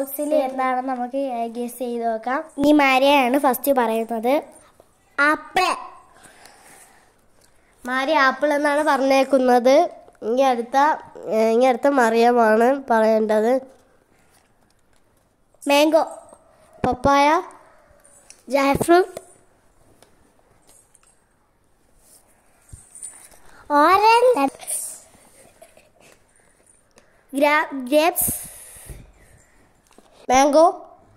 ബോക്സിൽ എന്താണെന്ന് നമുക്ക് ഗസ് ചെയ്ത് നോക്കാം ഇനി മാരിയാണ് ഫസ്റ്റ് പറയുന്നത് ആപ്പിൾ മാരി ആപ്പിൾ എന്നാണ് പറഞ്ഞേക്കുന്നത് ഇനി അടുത്ത ഏഹ്, ഇനി അടുത്ത മറിയമാണ് പറയേണ്ടത് mango papaya jackfruit orange grapes mango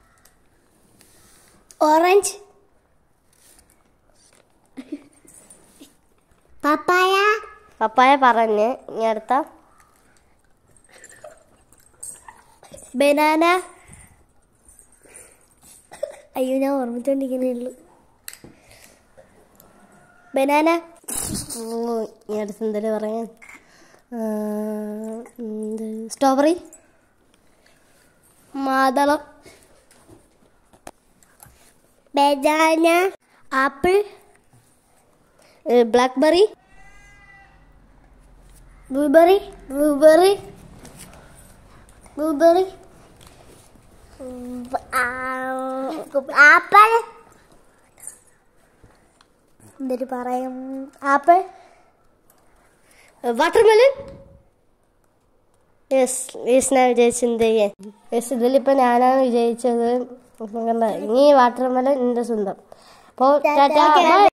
orange papaya papaya പറഞ്ഞ് ഇനി അടുത്ത ബനാന അയ്യോ ഞാൻ ഓർമ്മിച്ചോണ്ടിരിക്കുന്നേ ഉള്ളൂ ബനാന ഉം, ഇനി അടുത്ത് എന്തെങ്കിലും പറയാൻ സ്ട്രോബെറി മാതളം banana apple blackberry blueberry blueberry blueberry apple എന്തൊരു പറയും ആപ്പിൾ വാട്ടർമെലൻ യെസ് യെസ് ഞാൻ വിജയിച്ചത് യെസ് ഇതിലിപ്പോൾ ഞാനാണ് വിജയിച്ചത് അപ്പം കണ്ട ഇനി വാട്ടർമെലൻ എൻ്റെ സ്വന്തം അപ്പോൾ ടാറ്റാ ബൈ